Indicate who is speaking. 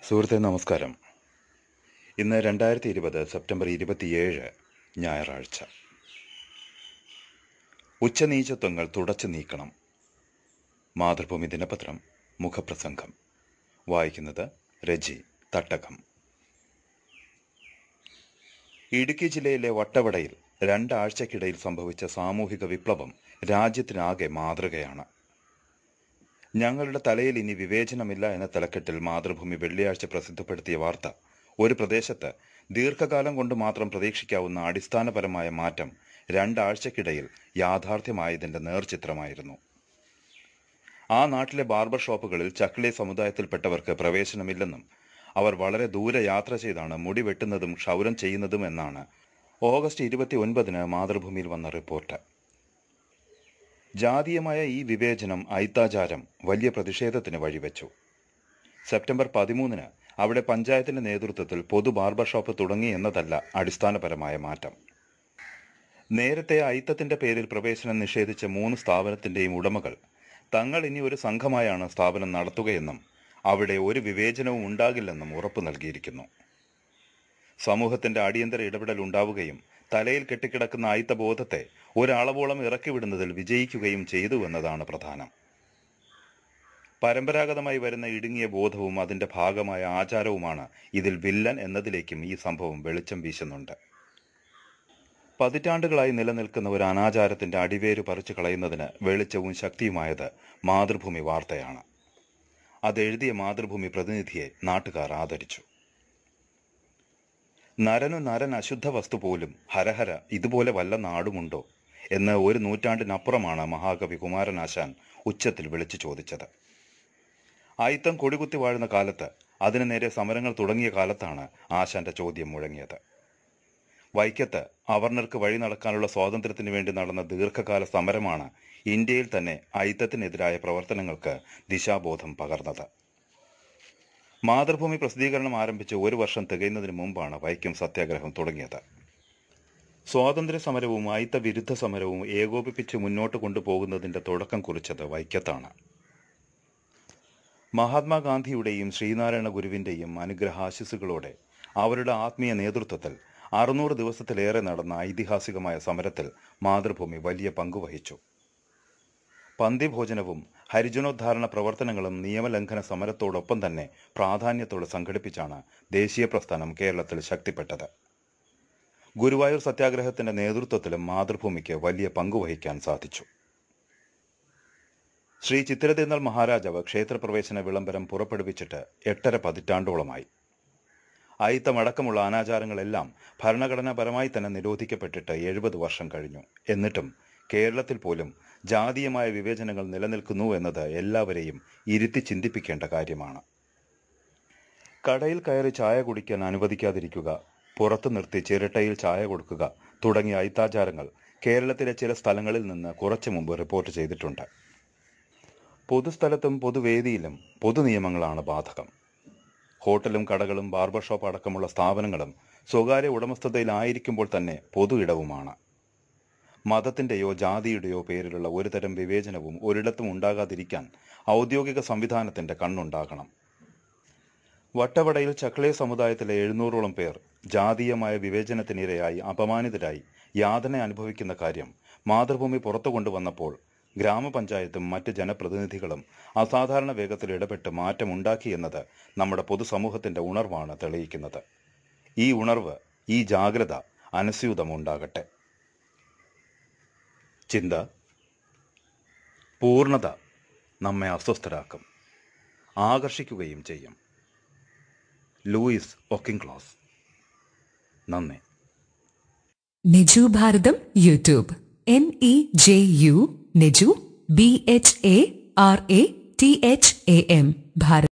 Speaker 1: സുഹൃത്തെ നമസ്കാരം ഇന്ന് രണ്ടായിരത്തി ഇരുപത് സെപ്റ്റംബർ ഇരുപത്തിയേഴ് ഞായറാഴ്ച ഉച്ചനീചത്വങ്ങൾ തുടച്ചു നീക്കണം മാതൃഭൂമി ദിനപത്രം മുഖപ്രസംഗം വായിക്കുന്നത് രജി തട്ടകം ഇടുക്കി ജില്ലയിലെ വട്ടവടയിൽ രണ്ടാഴ്ചക്കിടയിൽ സംഭവിച്ച സാമൂഹിക വിപ്ലവം രാജ്യത്തിനാകെ മാതൃകയാണ് ഞങ്ങളുടെ തലയിൽ ഇനി വിവേചനമില്ല എന്ന തലക്കെട്ടിൽ മാതൃഭൂമി വെള്ളിയാഴ്ച പ്രസിദ്ധപ്പെടുത്തിയ വാർത്ത ഒരു പ്രദേശത്ത് ദീർഘകാലം കൊണ്ട് മാത്രം പ്രതീക്ഷിക്കാവുന്ന അടിസ്ഥാനപരമായ മാറ്റം രണ്ടാഴ്ചക്കിടയിൽ യാഥാർത്ഥ്യമായതിന്റെ നേർചിത്രമായിരുന്നു ആ നാട്ടിലെ ബാർബർ ഷോപ്പുകളിൽ ചക്കിളി സമുദായത്തിൽപ്പെട്ടവർക്ക് പ്രവേശനമില്ലെന്നും അവർ വളരെ ദൂരെ യാത്ര ചെയ്താണ് മുടി വെട്ടുന്നതും ക്ഷൗരം ചെയ്യുന്നതും എന്നാണ് ഓഗസ്റ്റ് ഇരുപത്തി ഒൻപതിന് മാതൃഭൂമിയിൽ വന്ന റിപ്പോർട്ട് ജാതീയമായ ഈ വിവേചനം ഐത്താചാരം വലിയ പ്രതിഷേധത്തിന് വഴിവെച്ചു സെപ്റ്റംബർ പതിമൂന്നിന് അവിടെ പഞ്ചായത്തിന്റെ നേതൃത്വത്തിൽ പൊതു ബാർബർ ഷോപ്പ് തുടങ്ങി എന്നതല്ല അടിസ്ഥാനപരമായ മാറ്റം നേരത്തെ ഐത്തത്തിന്റെ പേരിൽ പ്രവേശനം നിഷേധിച്ച മൂന്ന് സ്ഥാപനത്തിന്റെയും ഉടമകൾ തങ്ങൾ ഇനി ഒരു സംഘമായാണ് സ്ഥാപനം നടത്തുകയെന്നും അവിടെ ഒരു വിവേചനവും ഉണ്ടാകില്ലെന്നും ഉറപ്പു നൽകിയിരിക്കുന്നു സമൂഹത്തിന്റെ അടിയന്തര ഇടപെടൽ ഉണ്ടാവുകയും തലയിൽ കെട്ടിക്കിടക്കുന്ന ആയിത്തബോധത്തെ ഒരളവോളം ഇറക്കിവിടുന്നതിൽ വിജയിക്കുകയും ചെയ്തു എന്നതാണ് പ്രധാനം പരമ്പരാഗതമായി വരുന്ന ഇടുങ്ങിയ ബോധവും അതിന്റെ ഭാഗമായ ആചാരവുമാണ് ഇതിൽ വില്ലൻ എന്നതിലേക്കും ഈ സംഭവം വെളിച്ചം വീശുന്നുണ്ട് പതിറ്റാണ്ടുകളായി നിലനിൽക്കുന്ന ഒരു അനാചാരത്തിന്റെ അടിവേര് പറിച്ചു കളയുന്നതിന് വെളിച്ചവും ശക്തിയുമായത് മാതൃഭൂമി വാർത്തയാണ് അതെഴുതിയ മാതൃഭൂമി പ്രതിനിധിയെ നാട്ടുകാർ ആദരിച്ചു നരനു നരൻ അശുദ്ധ വസ്തു പോലും ഹരഹര ഇതുപോലെ വല്ല നാടുമുണ്ടോ എന്ന് ഒരു നൂറ്റാണ്ടിനപ്പുറമാണ് മഹാകവി കുമാരനാശാൻ ഉച്ചത്തിൽ വിളിച്ചു ചോദിച്ചത് ആയിത്തം കൊടികുത്തി വാഴുന്ന കാലത്ത് അതിനു നേരെ സമരങ്ങൾ തുടങ്ങിയ കാലത്താണ് ആശാന്റെ ചോദ്യം മുഴങ്ങിയത് വൈക്കത്ത് അവർണർക്ക് വഴി നടക്കാനുള്ള സ്വാതന്ത്ര്യത്തിന് വേണ്ടി നടന്ന ദീർഘകാല സമരമാണ് ഇന്ത്യയിൽ തന്നെ ഐത്തത്തിനെതിരായ പ്രവർത്തനങ്ങൾക്ക് ദിശാബോധം പകർന്നത് മാതൃഭൂമി പ്രസിദ്ധീകരണം ആരംഭിച്ച് ഒരു വർഷം തികയുന്നതിന് മുമ്പാണ് വൈക്കം സത്യാഗ്രഹം തുടങ്ങിയത് സ്വാതന്ത്ര്യ സമരവും അയിത്ത വിരുദ്ധ സമരവും ഏകോപിപ്പിച്ച് മുന്നോട്ട് കൊണ്ടുപോകുന്നതിന്റെ തുടക്കം കുറിച്ചത് വൈക്കത്താണ് മഹാത്മാഗാന്ധിയുടെയും ശ്രീനാരായണ ഗുരുവിന്റെയും അനുഗ്രഹാശിസുകളോടെ അവരുടെ ആത്മീയ നേതൃത്വത്തിൽ അറുന്നൂറ് ദിവസത്തിലേറെ നടന്ന ഐതിഹാസികമായ സമരത്തിൽ മാതൃഭൂമി വലിയ പങ്കുവഹിച്ചു പന്തിഭോജനവും ഹരിജനോദ്ധാരണ പ്രവർത്തനങ്ങളും നിയമലംഘന സമരത്തോടൊപ്പം തന്നെ പ്രാധാന്യത്തോടെ സംഘടിപ്പിച്ചാണ് ദേശീയ പ്രസ്ഥാനം കേരളത്തിൽ ശക്തിപ്പെട്ടത് ഗുരുവായൂർ സത്യാഗ്രഹത്തിന്റെ നേതൃത്വത്തിലും മാതൃഭൂമിക്ക് വലിയ പങ്കുവഹിക്കാൻ സാധിച്ചു ശ്രീ ചിത്തിരതിരുന്നാൾ മഹാരാജാവ് ക്ഷേത്രപ്രവേശന വിളംബരം പുറപ്പെടുവിച്ചിട്ട് എട്ടര പതിറ്റാണ്ടോളമായി അയിത്തമടക്കമുള്ള അനാചാരങ്ങളെല്ലാം ഭരണഘടനാപരമായി തന്നെ നിരോധിക്കപ്പെട്ടിട്ട് എഴുപത് വർഷം കഴിഞ്ഞു എന്നിട്ടും കേരളത്തിൽ പോലും ജാതീയമായ വിവേചനങ്ങൾ നിലനിൽക്കുന്നു എന്നത് എല്ലാവരെയും ഇരുത്തി ചിന്തിപ്പിക്കേണ്ട കാര്യമാണ് കടയിൽ കയറി ചായ കുടിക്കാൻ അനുവദിക്കാതിരിക്കുക പുറത്തു നിർത്തി ചിരട്ടയിൽ ചായ കൊടുക്കുക തുടങ്ങിയ ഐത്താചാരങ്ങൾ കേരളത്തിലെ ചില സ്ഥലങ്ങളിൽ നിന്ന് കുറച്ചു മുമ്പ് റിപ്പോർട്ട് ചെയ്തിട്ടുണ്ട് പൊതുസ്ഥലത്തും പൊതുവേദിയിലും പൊതുനിയമങ്ങളാണ് ബാധകം ഹോട്ടലും കടകളും ബാർബർ ഷോപ്പ് അടക്കമുള്ള സ്ഥാപനങ്ങളും സ്വകാര്യ ഉടമസ്ഥതയിലായിരിക്കുമ്പോൾ തന്നെ പൊതു ഇടവുമാണ് മതത്തിന്റെയോ ജാതിയുടെയോ പേരിലുള്ള ഒരുതരം വിവേചനവും ഒരിടത്തും ഉണ്ടാകാതിരിക്കാൻ ഔദ്യോഗിക സംവിധാനത്തിന്റെ കണ്ണുണ്ടാകണം വട്ടവടയിൽ ചക്കളേ സമുദായത്തിലെ എഴുന്നൂറോളം പേർ ജാതീയമായ വിവേചനത്തിനിരയായി അപമാനിതരായി യാതന അനുഭവിക്കുന്ന കാര്യം മാതൃഭൂമി പുറത്തു കൊണ്ടുവന്നപ്പോൾ ഗ്രാമപഞ്ചായത്തും മറ്റ് ജനപ്രതിനിധികളും അസാധാരണ വേഗത്തിൽ ഇടപെട്ട് മാറ്റമുണ്ടാക്കി എന്നത് നമ്മുടെ പൊതുസമൂഹത്തിന്റെ ഉണർവാണ് തെളിയിക്കുന്നത് ഈ ഉണർവ് ഈ ജാഗ്രത അനുസ്യൂതമുണ്ടാകട്ടെ ചിന്ത പൂർണത നമ്മെ അസ്വസ്ഥരാക്കും ആകർഷിക്കുകയും ചെയ്യും ലൂയിസ് ഒക്കിംഗ്ക്ലോസ് നന്ദി
Speaker 2: Niju Bharatham YouTube N E J U Niju B H A R A T H A M Bharat